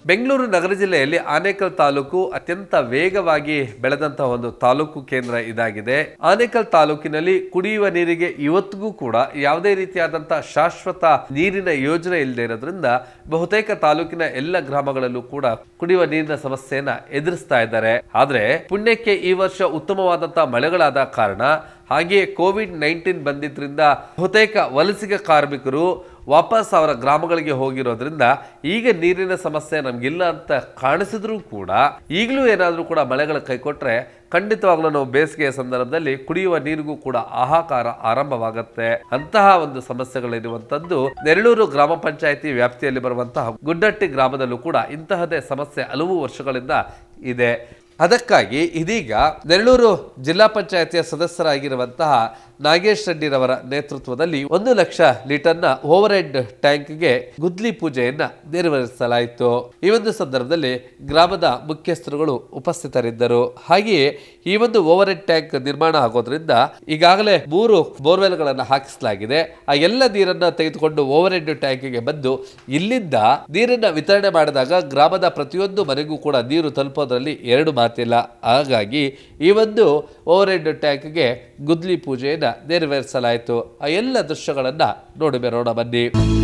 ಬೆಂಗಳೂರು ನಗರ ಜಿಲ್ಲೆಯಲ್ಲಿ ಆನೇಕಲ್ ತಾಲೂಕು ಅತ್ಯಂತ ವೇಗವಾಗಿ ಬೆಳೆದಂತಹ ಒಂದು ತಾಲೂಕು ಕೇಂದ್ರ ಇದಾಗಿದೆ ಆನೇಕಲ್ ತಾಲೂಕಿನಲ್ಲಿ ಕುಡಿಯುವ ನೀರಿಗೆ ಇವತ್ತಿಗೂ ಕೂಡ ಯಾವುದೇ ರೀತಿಯಾದಂತಹ ಶಾಶ್ವತ ನೀರಿನ ಯೋಜನೆ ಇಲ್ಲದೆ ಇರೋದ್ರಿಂದ ಬಹುತೇಕ ತಾಲೂಕಿನ ಎಲ್ಲ ಗ್ರಾಮಗಳಲ್ಲೂ ಕೂಡ ಕುಡಿಯುವ ನೀರಿನ ಸಮಸ್ಯೆಯನ್ನ ಎದುರಿಸ್ತಾ ಇದ್ದಾರೆ ಆದ್ರೆ ಪುಣ್ಯಕ್ಕೆ ಈ ವರ್ಷ ಉತ್ತಮವಾದಂತಹ ಮಳೆಗಳಾದ ಕಾರಣ ಹಾಗೆಯೇ ಕೋವಿಡ್ ನೈನ್ಟೀನ್ ಬಂದಿದ್ರಿಂದ ಬಹುತೇಕ ವಲಸಿಗ ಕಾರ್ಮಿಕರು ವಾಪಸ್ ಅವರ ಗ್ರಾಮಗಳಿಗೆ ಹೋಗಿರೋದ್ರಿಂದ ಈಗ ನೀರಿನ ಸಮಸ್ಯೆ ನಮ್ಗಿಲ್ಲ ಅಂತ ಕಾಣಿಸಿದ್ರೂ ಕೂಡ ಈಗಲೂ ಏನಾದರೂ ಕೂಡ ಮಳೆಗಳ ಕೈ ಕೊಟ್ರೆ ಖಂಡಿತವಾಗ್ಲೂ ನಾವು ಬೇಸಿಗೆಯ ಸಂದರ್ಭದಲ್ಲಿ ಕುಡಿಯುವ ನೀರಿಗೂ ಕೂಡ ಹಾಹಾಕಾರ ಆರಂಭವಾಗುತ್ತೆ ಅಂತಹ ಒಂದು ಸಮಸ್ಯೆಗಳಿರುವಂತದ್ದು ನೆರಳೂರು ಗ್ರಾಮ ಪಂಚಾಯಿತಿ ವ್ಯಾಪ್ತಿಯಲ್ಲಿ ಬರುವಂತಹ ಗುಡ್ಡಟ್ಟಿ ಗ್ರಾಮದಲ್ಲೂ ಕೂಡ ಇಂತಹದೇ ಸಮಸ್ಯೆ ಹಲವು ವರ್ಷಗಳಿಂದ ಇದೆ ಅದಕ್ಕಾಗಿ ಇದೀಗ ನೆರಳೂರು ಜಿಲ್ಲಾ ಪಂಚಾಯತಿಯ ಸದಸ್ಯರಾಗಿರುವಂತಹ ನಾಗೇಶ್ ರೆಡ್ಡಿರವರ ನೇತೃತ್ವದಲ್ಲಿ ಒಂದು ಲಕ್ಷ ಲೀಟರ್ನ ಓವರ್ ಹೆಡ್ ಟ್ಯಾಂಕ್ಗೆ ಗುದ್ಲಿ ಪೂಜೆಯನ್ನ ನೆರವೇರಿಸಲಾಯಿತು ಈ ಒಂದು ಸಂದರ್ಭದಲ್ಲಿ ಗ್ರಾಮದ ಮುಖ್ಯಸ್ಥರುಗಳು ಉಪಸ್ಥಿತರಿದ್ದರು ಹಾಗೆಯೇ ಈ ಒಂದು ಓವರ್ ಹೆಡ್ ಟ್ಯಾಂಕ್ ನಿರ್ಮಾಣ ಆಗೋದ್ರಿಂದ ಈಗಾಗಲೇ ಮೂರು ಬೋರ್ವೆಲ್ಗಳನ್ನು ಹಾಕಿಸಲಾಗಿದೆ ಆ ಎಲ್ಲ ನೀರನ್ನ ತೆಗೆದುಕೊಂಡು ಓವರ್ ಹೆಡ್ ಟ್ಯಾಂಕ್ಗೆ ಬಂದು ಇಲ್ಲಿಂದ ನೀರನ್ನ ವಿತರಣೆ ಮಾಡಿದಾಗ ಗ್ರಾಮದ ಪ್ರತಿಯೊಂದು ಮನೆಗೂ ಕೂಡ ನೀರು ತಲುಪೋದ್ರಲ್ಲಿ ಎರಡು ಮಾತಿಲ್ಲ ಹಾಗಾಗಿ ಈ ಒಂದು ಓವರ್ ಹೆಡ್ ಟ್ಯಾಂಕ್ಗೆ ಗುದ್ಲಿ ಪೂಜೆಯನ್ನ ನೆರವೇರಿಸಲಾಯಿತು ಆ ಎಲ್ಲ ದೃಶ್ಯಗಳನ್ನ ನೋಡಿ ಬರೋಣ ಬನ್ನಿ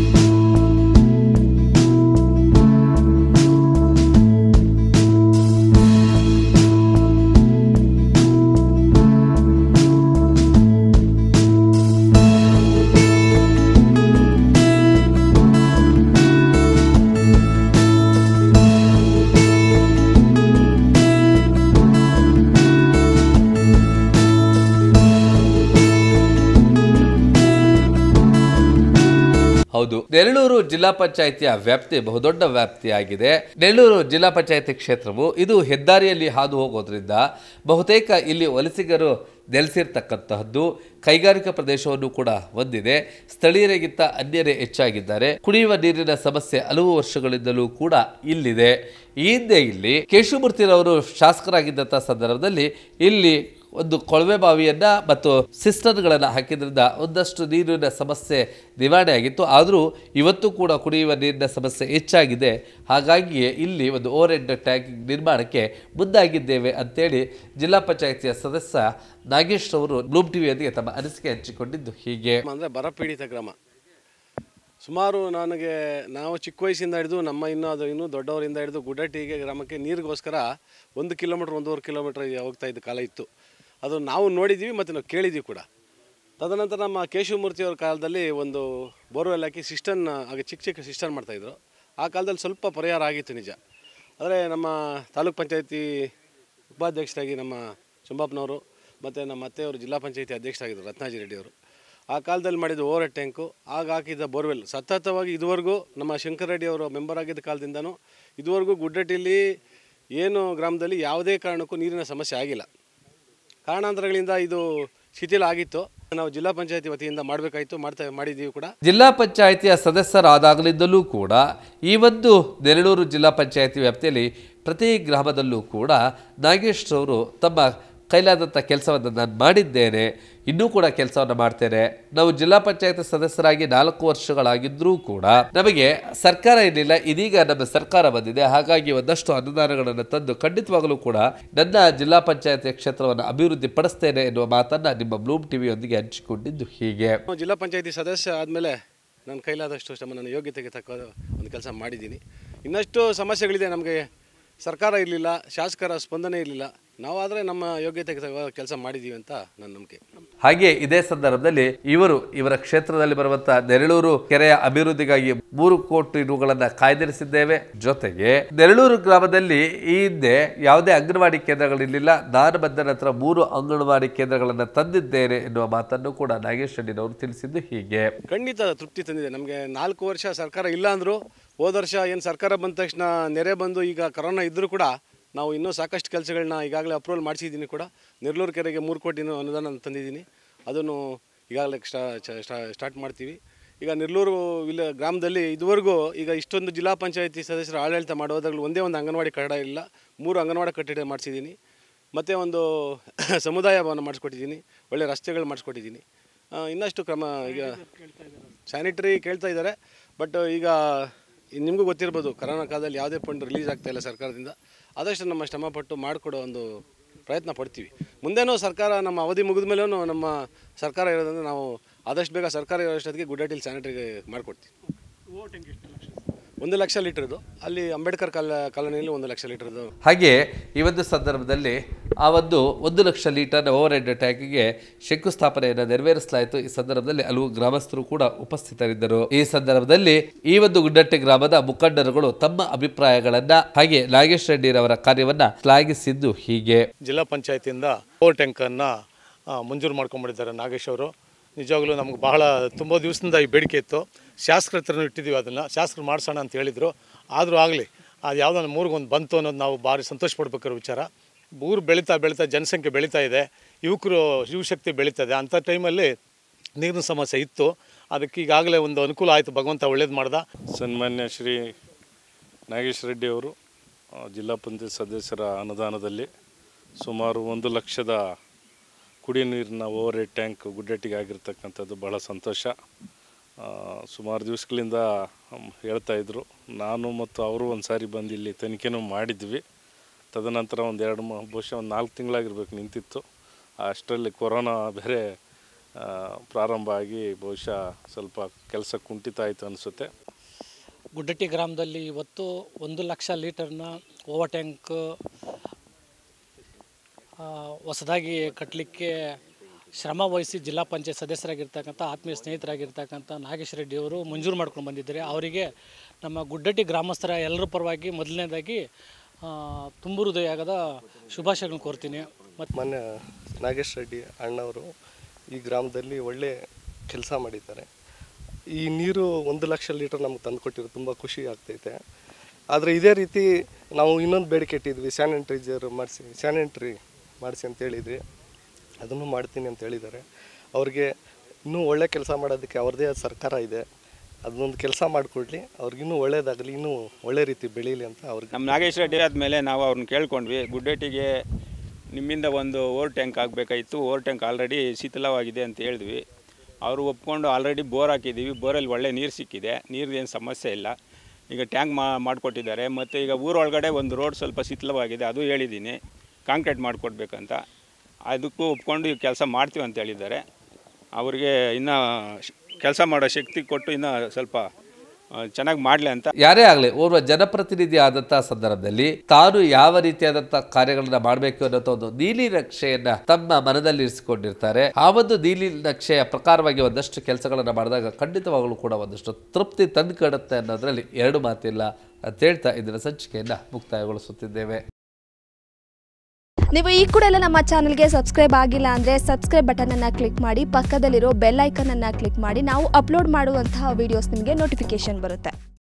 ಹೌದು ನೆರಳೂರು ಜಿಲ್ಲಾ ಪಂಚಾಯಿತಿಯ ವ್ಯಾಪ್ತಿ ಬಹುದೊಡ್ಡ ವ್ಯಾಪ್ತಿಯಾಗಿದೆ ನೆರಳೂರು ಜಿಲ್ಲಾ ಪಂಚಾಯಿತಿ ಕ್ಷೇತ್ರವು ಇದು ಹೆದ್ದಾರಿಯಲ್ಲಿ ಹಾದು ಹೋಗೋದ್ರಿಂದ ಬಹುತೇಕ ಇಲ್ಲಿ ವಲಸಿಗರು ನೆಲೆಸಿರ್ತಕ್ಕಂತಹದ್ದು ಕೈಗಾರಿಕಾ ಪ್ರದೇಶವನ್ನು ಕೂಡ ಹೊಂದಿದೆ ಸ್ಥಳೀಯರಿಗಿಂತ ಅನ್ಯರೇ ಹೆಚ್ಚಾಗಿದ್ದಾರೆ ಕುಡಿಯುವ ನೀರಿನ ಸಮಸ್ಯೆ ಹಲವು ವರ್ಷಗಳಿಂದಲೂ ಕೂಡ ಇಲ್ಲಿದೆ ಈ ಹಿಂದೆ ಇಲ್ಲಿ ಕೇಶವಮೂರ್ತಿರವರು ಶಾಸಕರಾಗಿದ್ದಂಥ ಸಂದರ್ಭದಲ್ಲಿ ಇಲ್ಲಿ ಒಂದು ಕೊಳವೆ ಬಾವಿಯನ್ನ ಮತ್ತು ಸಿಸ್ಟರ್ಗಳನ್ನು ಹಾಕಿದ್ರಿಂದ ಒಂದಷ್ಟು ನೀರಿನ ಸಮಸ್ಯೆ ನಿವಾರಣೆ ಆಗಿತ್ತು ಆದರೂ ಇವತ್ತು ಕೂಡ ಕುಡಿಯುವ ನೀರಿನ ಸಮಸ್ಯೆ ಹೆಚ್ಚಾಗಿದೆ ಹಾಗಾಗಿಯೇ ಇಲ್ಲಿ ಒಂದು ಓವರ್ ಹೆಡ್ ಟ್ಯಾಂಕ್ ನಿರ್ಮಾಣಕ್ಕೆ ಮುಂದಾಗಿದ್ದೇವೆ ಅಂತೇಳಿ ಜಿಲ್ಲಾ ಪಂಚಾಯಿತಿಯ ಸದಸ್ಯ ನಾಗೇಶ್ ಅವರು ಬ್ಲೂಮ್ ಟಿವಿಯೊಂದಿಗೆ ತಮ್ಮ ಅನಿಸಿಕೆ ಹಂಚಿಕೊಂಡಿದ್ದು ಹೀಗೆ ಅಂದರೆ ಬರಪೀಡಿತ ಗ್ರಾಮ ಸುಮಾರು ನನಗೆ ನಾವು ಚಿಕ್ಕ ವಯಸ್ಸಿಂದ ಹಿಡಿದು ನಮ್ಮ ಇನ್ನೂ ಅದು ಇನ್ನೂ ದೊಡ್ಡವರಿಂದ ಹಿಡಿದು ಗುಡ್ಡಟ್ಟಿಗೆ ಗ್ರಾಮಕ್ಕೆ ನೀರಿಗೋಸ್ಕರ ಒಂದು ಕಿಲೋಮೀಟ್ರ್ ಒಂದೂವರೆ ಕಿಲೋಮೀಟ್ರ್ ಹೋಗ್ತಾ ಇದ್ದ ಕಾಲ ಇತ್ತು ಅದು ನಾವು ನೋಡಿದ್ದೀವಿ ಮತ್ತು ನಾವು ಕೇಳಿದ್ದೀವಿ ಕೂಡ ತದನಂತರ ನಮ್ಮ ಕೇಶವಮೂರ್ತಿಯವ್ರ ಕಾಲದಲ್ಲಿ ಒಂದು ಬೋರ್ವೆಲ್ ಹಾಕಿ ಸಿಸ್ಟನ್ ಆಗ ಚಿಕ್ಕ ಚಿಕ್ಕ ಸಿಸ್ಟನ್ ಮಾಡ್ತಾಯಿದ್ರು ಆ ಕಾಲದಲ್ಲಿ ಸ್ವಲ್ಪ ಪರಿಹಾರ ಆಗಿತ್ತು ನಿಜ ಆದರೆ ನಮ್ಮ ತಾಲೂಕ್ ಪಂಚಾಯತಿ ಉಪಾಧ್ಯಕ್ಷರಾಗಿ ನಮ್ಮ ಚುಂಬಪ್ಪನವರು ಮತ್ತು ನಮ್ಮ ಅತ್ತೆಯವರು ಜಿಲ್ಲಾ ಪಂಚಾಯತಿ ಅಧ್ಯಕ್ಷರಾಗಿದ್ದರು ರತ್ನಾಜಿ ರೆಡ್ಡಿಯವರು ಆ ಕಾಲದಲ್ಲಿ ಮಾಡಿದ ಓವರ್ ಹೆಡ್ ಟ್ಯಾಂಕು ಆಗ ಹಾಕಿದ ಬೋರ್ವೆಲ್ ಸತತವಾಗಿ ಇದುವರೆಗೂ ನಮ್ಮ ಶಂಕರ್ ರೆಡ್ಡಿ ಅವರು ಮೆಂಬರ್ ಆಗಿದ್ದ ಕಾಲದಿಂದನೂ ಇದುವರೆಗೂ ಗುಡ್ಡಟ್ಟಿಲಿ ಏನು ಗ್ರಾಮದಲ್ಲಿ ಯಾವುದೇ ಕಾರಣಕ್ಕೂ ನೀರಿನ ಸಮಸ್ಯೆ ಆಗಿಲ್ಲ ಕಾರಣಾಂತರಗಳಿಂದ ಇದು ಶಿಥಿಲ ಆಗಿತ್ತು ನಾವು ಜಿಲ್ಲಾ ಪಂಚಾಯತಿ ವತಿಯಿಂದ ಮಾಡಬೇಕಾಯಿತು ಮಾಡ್ತಾ ಮಾಡಿದ್ದೀವಿ ಕೂಡ ಜಿಲ್ಲಾ ಪಂಚಾಯಿತಿಯ ಸದಸ್ಯರಾದಾಗಲಿಂದಲೂ ಕೂಡ ಈ ಒಂದು ನೆರಳೂರು ಜಿಲ್ಲಾ ಪಂಚಾಯಿತಿ ವ್ಯಾಪ್ತಿಯಲ್ಲಿ ಪ್ರತಿ ಗ್ರಾಮದಲ್ಲೂ ಕೂಡ ನಾಗೇಶ್ ಅವರು ತಮ್ಮ ಕೈಲಾದಂಥ ಕೆಲಸವನ್ನು ನಾನು ಮಾಡಿದ್ದೇನೆ ಇನ್ನೂ ಕೂಡ ಕೆಲಸವನ್ನು ಮಾಡ್ತೇನೆ ನಾವು ಜಿಲ್ಲಾ ಪಂಚಾಯತ್ ಸದಸ್ಯರಾಗಿ ನಾಲ್ಕು ವರ್ಷಗಳಾಗಿದ್ರೂ ಕೂಡ ನಮಗೆ ಸರ್ಕಾರ ಇರಲಿಲ್ಲ ಇದೀಗ ನಮ್ಮ ಸರ್ಕಾರ ಬಂದಿದೆ ಹಾಗಾಗಿ ಒಂದಷ್ಟು ಅನುದಾನಗಳನ್ನು ತಂದು ಖಂಡಿತವಾಗಲೂ ಕೂಡ ನನ್ನ ಜಿಲ್ಲಾ ಪಂಚಾಯತಿ ಕ್ಷೇತ್ರವನ್ನು ಅಭಿವೃದ್ಧಿ ಪಡಿಸ್ತೇನೆ ಎನ್ನುವ ಮಾತನ್ನ ನಿಮ್ಮ ಬ್ಲೂಮ್ ಟಿವಿಯೊಂದಿಗೆ ಹಂಚಿಕೊಂಡಿದ್ದು ಹೀಗೆ ನಾನು ಜಿಲ್ಲಾ ಪಂಚಾಯತಿ ಸದಸ್ಯ ಆದಮೇಲೆ ನನ್ನ ಕೈಲಾದಷ್ಟು ಶ್ರಮ ನನ್ನ ಯೋಗ್ಯತೆಗೆ ತಕ್ಕ ಒಂದು ಕೆಲಸ ಮಾಡಿದ್ದೀನಿ ಇನ್ನಷ್ಟು ಸಮಸ್ಯೆಗಳಿದೆ ನಮಗೆ ಸರ್ಕಾರ ಇರಲಿಲ್ಲ ಶಾಸಕರ ಸ್ಪಂದನೆ ಇರಲಿಲ್ಲ ನಾವಾದರೆ ನಮ್ಮ ಯೋಗ್ಯತೆಗೆ ತಕ್ಕ ಕೆಲಸ ಮಾಡಿದ್ದೀವಿ ಅಂತ ನನ್ನ ನಂಬಿಕೆ ಹಾಗೆ ಇದೇ ಸಂದರ್ಭದಲ್ಲಿ ಇವರು ಇವರ ಕ್ಷೇತ್ರದಲ್ಲಿ ಬರುವಂತಹ ನೆರಳೂರು ಕೆರೆಯ ಅಭಿವೃದ್ಧಿಗಾಗಿ ಮೂರು ಕೋಟಿ ರುಗಳನ್ನ ಕಾಯ್ದಿರಿಸಿದ್ದೇವೆ ಜೊತೆಗೆ ನೆರಳೂರು ಗ್ರಾಮದಲ್ಲಿ ಈ ಹಿಂದೆ ಯಾವುದೇ ಅಂಗನವಾಡಿ ಕೇಂದ್ರಗಳಿರಲಿಲ್ಲ ನಾನು ಬಂದ ನಂತರ ಮೂರು ಅಂಗನವಾಡಿ ಕೇಂದ್ರಗಳನ್ನು ತಂದಿದ್ದೇನೆ ಎನ್ನುವ ಮಾತನ್ನು ಕೂಡ ನಾಗೇಶ್ ರೆಡ್ಡಿನವರು ತಿಳಿಸಿದ್ದು ಹೀಗೆ ಖಂಡಿತ ತೃಪ್ತಿ ತಂದಿದೆ ನಮಗೆ ನಾಲ್ಕು ವರ್ಷ ಸರ್ಕಾರ ಇಲ್ಲ ಅಂದರೂ ಹೋದ ವರ್ಷ ಏನು ಸರ್ಕಾರ ಬಂದ ತಕ್ಷಣ ನೆರೆ ಬಂದು ಈಗ ಕರೋನಾ ಇದ್ದರೂ ಕೂಡ ನಾವು ಇನ್ನೂ ಸಾಕಷ್ಟು ಕೆಲಸಗಳನ್ನ ಈಗಾಗಲೇ ಅಪ್ರೂವಲ್ ಮಾಡಿಸಿದ್ದೀನಿ ಕೂಡ ನಿರ್ಲೂರು ಕೆರೆಗೆ ಮೂರು ಕೋಟಿನೂ ಅನುದಾನ ತಂದಿದ್ದೀನಿ ಅದನ್ನು ಈಗಾಗಲೇ ಸ್ಟಾ ಸ್ಟಾ- ಸ್ಟಾರ್ಟ್ ಮಾಡ್ತೀವಿ ಈಗ ನಿರ್ಲೂರು ವಿಲ್ಲ ಗ್ರಾಮದಲ್ಲಿ ಇದುವರೆಗೂ ಈಗ ಇಷ್ಟೊಂದು ಜಿಲ್ಲಾ ಪಂಚಾಯತಿ ಸದಸ್ಯರು ಆಡಳಿತ ಮಾಡೋದಾಗಲೂ ಒಂದೇ ಒಂದು ಅಂಗನವಾಡಿ ಕಟ್ಟಡ ಇಲ್ಲ ಮೂರು ಅಂಗನವಾಡಿ ಕಟ್ಟಡ ಮಾಡಿಸಿದ್ದೀನಿ ಮತ್ತು ಒಂದು ಸಮುದಾಯ ಭವನ ಮಾಡಿಸ್ಕೊಟ್ಟಿದ್ದೀನಿ ಒಳ್ಳೆ ರಸ್ತೆಗಳು ಮಾಡಿಸ್ಕೊಟ್ಟಿದ್ದೀನಿ ಆ, ಇನ್ನಷ್ಟು ಕ್ರಮ ಈಗ ಸ್ಯಾನಿಟರಿ ಕೇಳ್ತಾ ಇದ್ದಾರೆ ಬಟ್ ಈಗ ನಿಮಗೂ ಗೊತ್ತಿರ್ಬೋದು ಕರೋನಾ ಕಾಲದಲ್ಲಿ ಯಾವುದೇ ಫಂಡ್ ರಿಲೀಸ್ ಆಗ್ತಾ ಇಲ್ಲ ಸರ್ಕಾರದಿಂದ ಆದಷ್ಟು ನಮ್ಮ ಶ್ರಮಪಟ್ಟು ಮಾಡಿಕೊಡೋ ಒಂದು ಪ್ರಯತ್ನ ಪಡ್ತೀವಿ ಮುಂದೇನೂ ಸರ್ಕಾರ ನಮ್ಮ ಅವಧಿ ಮುಗಿದ ಮೇಲೂ ನಮ್ಮ ಸರ್ಕಾರ ಇರೋದ್ರಿಂದ ನಾವು ಆದಷ್ಟು ಬೇಗ ಸರ್ಕಾರ ಇರೋಷ್ಟೊತ್ತಿಗೆ ಗುಡ್ಡಟ್ಟಿಲಿ ಸ್ಯಾನಿಟರಿಗೆ ಮಾಡಿಕೊಡ್ತೀವಿ ಒಂದು ಲಕ್ಷ ಲೀಟ್ರದು ಅಲ್ಲಿ ಅಂಬೇಡ್ಕರ್ ಕಾಲ ಕಾಲೋನಿಯಲ್ಲಿ ಒಂದು ಲಕ್ಷ ಲೀಟ್ರದು ಹಾಗೆ ಈ ಒಂದು ಸಂದರ್ಭದಲ್ಲಿ ಆ ಒಂದು ಒಂದು ಲಕ್ಷ ಲೀಟರ್ ಓವರ್ ಹೆಡ್ ಟ್ಯಾಂಕ್ಗೆ ಶಂಕುಸ್ಥಾಪನೆಯನ್ನು ನೆರವೇರಿಸಲಾಯಿತು ಈ ಸಂದರ್ಭದಲ್ಲಿ ಹಲವು ಗ್ರಾಮಸ್ಥರು ಕೂಡ ಉಪಸ್ಥಿತರಿದ್ದರು ಈ ಸಂದರ್ಭದಲ್ಲಿ ಈ ಒಂದು ಗುಡ್ಡಟ್ಟೆ ಗ್ರಾಮದ ಮುಖಂಡರುಗಳು ತಮ್ಮ ಅಭಿಪ್ರಾಯಗಳನ್ನ ಹಾಗೆ ನಾಗೇಶ್ ರೆಡ್ಡಿರವರ ಕಾರ್ಯವನ್ನ ಶ್ಲಾಘಿಸಿದ್ದು ಹೀಗೆ ಜಿಲ್ಲಾ ಪಂಚಾಯತಿಯಿಂದ ಓವರ್ ಟ್ಯಾಂಕನ್ನು ಮಂಜೂರು ಮಾಡ್ಕೊಂಡ್ಬಿಟ್ಟಿದ್ದಾರೆ ನಾಗೇಶ್ ಅವರು ನಿಜವಾಗ್ಲೂ ನಮ್ಗೆ ಬಹಳ ತುಂಬ ದಿವಸದಿಂದ ಈ ಬೇಡಿಕೆ ಇತ್ತು ಶಾಸಕರ ಹತ್ರನೂ ಇಟ್ಟಿದ್ದೀವಿ ಅದನ್ನು ಶಾಸಕರು ಮಾಡಿಸೋಣ ಅಂತ ಹೇಳಿದರು ಆದರೂ ಆಗಲಿ ಅದು ಯಾವುದೋ ನಮ್ಮ ಊರಿಗೆ ಒಂದು ಬಂತು ಅನ್ನೋದು ನಾವು ಭಾರಿ ಸಂತೋಷ ಪಡ್ಬೇಕಾರೋ ವಿಚಾರ ಊರು ಬೆಳೀತಾ ಬೆಳೀತಾ ಜನಸಂಖ್ಯೆ ಬೆಳೀತಾ ಇದೆ ಯುವಕರು ಯುವಶಕ್ತಿ ಬೆಳೀತದೆ ಅಂಥ ಟೈಮಲ್ಲಿ ನೀರಿನ ಸಮಸ್ಯೆ ಇತ್ತು ಅದಕ್ಕೆ ಈಗಾಗಲೇ ಒಂದು ಅನುಕೂಲ ಆಯಿತು ಭಗವಂತ ಒಳ್ಳೇದು ಮಾಡ್ದ ಸನ್ಮಾನ್ಯ ಶ್ರೀ ನಾಗೇಶ್ ರೆಡ್ಡಿ ಅವರು ಆ, ಜಿಲ್ಲಾ ಪಂಚಾಯತ್ ಸದಸ್ಯರ ಅನುದಾನದಲ್ಲಿ ಸುಮಾರು ಒಂದು ಲಕ್ಷದ ಕುಡಿಯ ನೀರಿನ ಓವರ್ ಹೆಡ್ ಟ್ಯಾಂಕ್ ಗುಡ್ಡಟ್ಟಿಗೆ ಆಗಿರ್ತಕ್ಕಂಥದ್ದು ಬಹಳ ಸಂತೋಷ ಆ, ಸುಮಾರು ದಿವಸಗಳಿಂದ ಹಮ್, ಹೇಳ್ತಾ ಇದ್ರು ನಾನು ಮತ್ತು ಅವರು ಒಂದು ಸಾರಿ ಬಂದು ಇಲ್ಲಿ ತನಿಖೆನೂ ಮಾಡಿದ್ವಿ ತದನಂತರ ಒಂದು ಎರಡು ಮ ಬಹುಶಃ ಒಂದು ನಾಲ್ಕು ತಿಂಗಳಾಗಿರ್ಬೇಕು ನಿಂತಿತ್ತು ಅಷ್ಟರಲ್ಲಿ ಕೊರೋನಾ ಬೇರೆ ಆ, ಪ್ರಾರಂಭ ಆಗಿ ಬಹುಶಃ ಸ್ವಲ್ಪ ಕೆಲಸ ಕುಂಠಿತ ಆಯಿತು ಅನಿಸುತ್ತೆ ಗುಡ್ಡಟ್ಟಿ ಗ್ರಾಮದಲ್ಲಿ ಇವತ್ತು ಒಂದು ಲಕ್ಷ ಲೀಟರ್ನ ಓವರ್ ಟ್ಯಾಂಕ್ ಆ, ಹೊಸದಾಗಿ ಕಟ್ಟಲಿಕ್ಕೆ ಶ್ರಮ ವಹಿಸಿ ಜಿಲ್ಲಾ ಪಂಚಾಯತ್ ಸದಸ್ಯರಾಗಿರ್ತಕ್ಕಂಥ ಆತ್ಮೀಯ ಸ್ನೇಹಿತರಾಗಿರ್ತಕ್ಕಂಥ ನಾಗೇಶ್ ರೆಡ್ಡಿ ಅವರು ಮಂಜೂರು ಮಾಡ್ಕೊಂಡು ಬಂದಿದ್ದಾರೆ ಅವರಿಗೆ ನಮ್ಮ ಗುಡ್ಡಟ್ಟಿ ಗ್ರಾಮಸ್ಥರ ಎಲ್ಲರ ಪರವಾಗಿ ಮೊದಲನೇದಾಗಿ ತುಂಬು ಹೃದಯದ ಶುಭಾಶಯಗಳನ್ನು ಕೋರ್ತೀನಿ ಮತ್ತು ಮೊನ್ನೆ ನಾಗೇಶ್ ರೆಡ್ಡಿ ಅಣ್ಣವರು ಈ ಗ್ರಾಮದಲ್ಲಿ ಒಳ್ಳೆ ಕೆಲಸ ಮಾಡಿದ್ದಾರೆ ಈ ನೀರು ಒಂದು ಲಕ್ಷ ಲೀಟರ್ ನಮ್ಗೆ ತಂದುಕೊಟ್ಟಿರೋ ತುಂಬ ಖುಷಿ ಆಗ್ತೈತೆ ಆದರೆ ಇದೇ ರೀತಿ ನಾವು ಇನ್ನೊಂದು ಬೇಡಿಕೆ ಇಟ್ಟಿದ್ವಿ ಸ್ಯಾನಿಟೈಸರ್ ಮಾಡಿಸಿ ಸ್ಯಾನಿಟ್ರಿ ಮಾಡಿಸಿ ಅಂತ ಹೇಳಿದ್ವಿ ಅದನ್ನು ಮಾಡ್ತೀನಿ ಅಂತ ಹೇಳಿದ್ದಾರೆ ಅವ್ರಿಗೆ ಇನ್ನೂ ಒಳ್ಳೆ ಕೆಲಸ ಮಾಡೋದಕ್ಕೆ ಅವ್ರದ್ದೇ ಆದ ಸರ್ಕಾರ ಇದೆ ಅದನ್ನೊಂದು ಕೆಲಸ ಮಾಡಿಕೊಡ್ಲಿ ಅವ್ರಿಗಿನ್ನೂ ಒಳ್ಳೇದಾಗಲಿ ಇನ್ನೂ ಒಳ್ಳೆ ರೀತಿ ಬೆಳೀಲಿ ಅಂತ ಅವ್ರಿಗೆ ನಮ್ಮ ನಾಗೇಶ್ ರೆಡ್ಡಿ ಆದಮೇಲೆ ನಾವು ಅವ್ರನ್ನ ಕೇಳ್ಕೊಂಡ್ವಿ ಗುಡ್ಡೇಟಿಗೆ ನಿಮ್ಮಿಂದ ಒಂದು ಓವರ್ ಟ್ಯಾಂಕ್ ಆಗಬೇಕಾಯಿತು ಓವರ್ ಟ್ಯಾಂಕ್ ಆಲ್ರೆಡಿ ಶೀತಲವಾಗಿದೆ ಅಂತ ಹೇಳಿದ್ವಿ ಅವರು ಒಪ್ಕೊಂಡು ಆಲ್ರೆಡಿ ಬೋರ್ ಹಾಕಿದ್ದೀವಿ ಬೋರಲ್ಲಿ ಒಳ್ಳೆ ನೀರು ಸಿಕ್ಕಿದೆ ನೀರ್ದೇನು ಸಮಸ್ಯೆ ಇಲ್ಲ ಈಗ ಟ್ಯಾಂಕ್ ಮಾ ಮಾಡಿಕೊಟ್ಟಿದ್ದಾರೆ ಮತ್ತು ಈಗ ಊರೊಳಗಡೆ ಒಂದು ರೋಡ್ ಸ್ವಲ್ಪ ಶೀತಲವಾಗಿದೆ ಅದು ಹೇಳಿದ್ದೀನಿ ಕಾಂಕ್ರೀಟ್ ಮಾಡಿಕೊಡ್ಬೇಕಂತ ಅದಕ್ಕೂ ಒಪ್ಕೊಂಡು ಈಗ ಕೆಲಸ ಮಾಡ್ತೀವಿ ಅಂತ ಹೇಳಿದ್ದಾರೆ ಅವ್ರಿಗೆ ಇನ್ನೂ ಕೆಲಸ ಮಾಡೋ ಶಕ್ತಿ ಕೊಟ್ಟು ಇನ್ನೂ ಸ್ವಲ್ಪ ಚೆನ್ನಾಗಿ ಮಾಡಲಿ ಅಂತ ಯಾರೇ ಆಗಲಿ ಓರ್ವ ಜನಪ್ರತಿನಿಧಿ ಆದಂತಹ ಸಂದರ್ಭದಲ್ಲಿ ತಾನು ಯಾವ ರೀತಿಯಾದಂತಹ ಕಾರ್ಯಗಳನ್ನ ಮಾಡಬೇಕು ಅನ್ನೋ ಒಂದು ನೀಲಿ ನಕ್ಷೆಯನ್ನ ತಮ್ಮ ಮನದಲ್ಲಿ ಇರಿಸಿಕೊಂಡಿರ್ತಾರೆ ಆ ಒಂದು ನೀಲಿ ನಕ್ಷೆಯ ಪ್ರಕಾರವಾಗಿ ಒಂದಷ್ಟು ಕೆಲಸಗಳನ್ನ ಮಾಡಿದಾಗ ಖಂಡಿತವಾಗಲೂ ಕೂಡ ಒಂದಷ್ಟು ತೃಪ್ತಿ ತಂದುಕೊಡುತ್ತೆ ಅನ್ನೋದ್ರಲ್ಲಿ ಎರಡು ಮಾತಿಲ್ಲ ಅಂತ ಹೇಳ್ತಾ ಇದರ ಸಂಚಿಕೆಯನ್ನ ಮುಕ್ತಾಯಗೊಳಿಸುತ್ತಿದ್ದೇವೆ ನೀವು ಈ ಕೂಡ ಎಲ್ಲ ನಮ್ಮ ಚಾನಲ್ಗೆ ಸಬ್ಸ್ಕ್ರೈಬ್ ಆಗಿಲ್ಲ ಅಂದರೆ ಸಬ್ಸ್ಕ್ರೈಬ್ ಬಟನನ್ನು ಕ್ಲಿಕ್ ಮಾಡಿ ಪಕ್ಕದಲ್ಲಿರೋ ಬೆಲ್ ಐಕನನ್ನು ಕ್ಲಿಕ್ ಮಾಡಿ ನಾವು ಅಪ್ಲೋಡ್ ಮಾಡುವಂತಹ ವೀಡಿಯೋಸ್ ನಿಮಗೆ ನೋಟಿಫಿಕೇಶನ್ ಬರುತ್ತೆ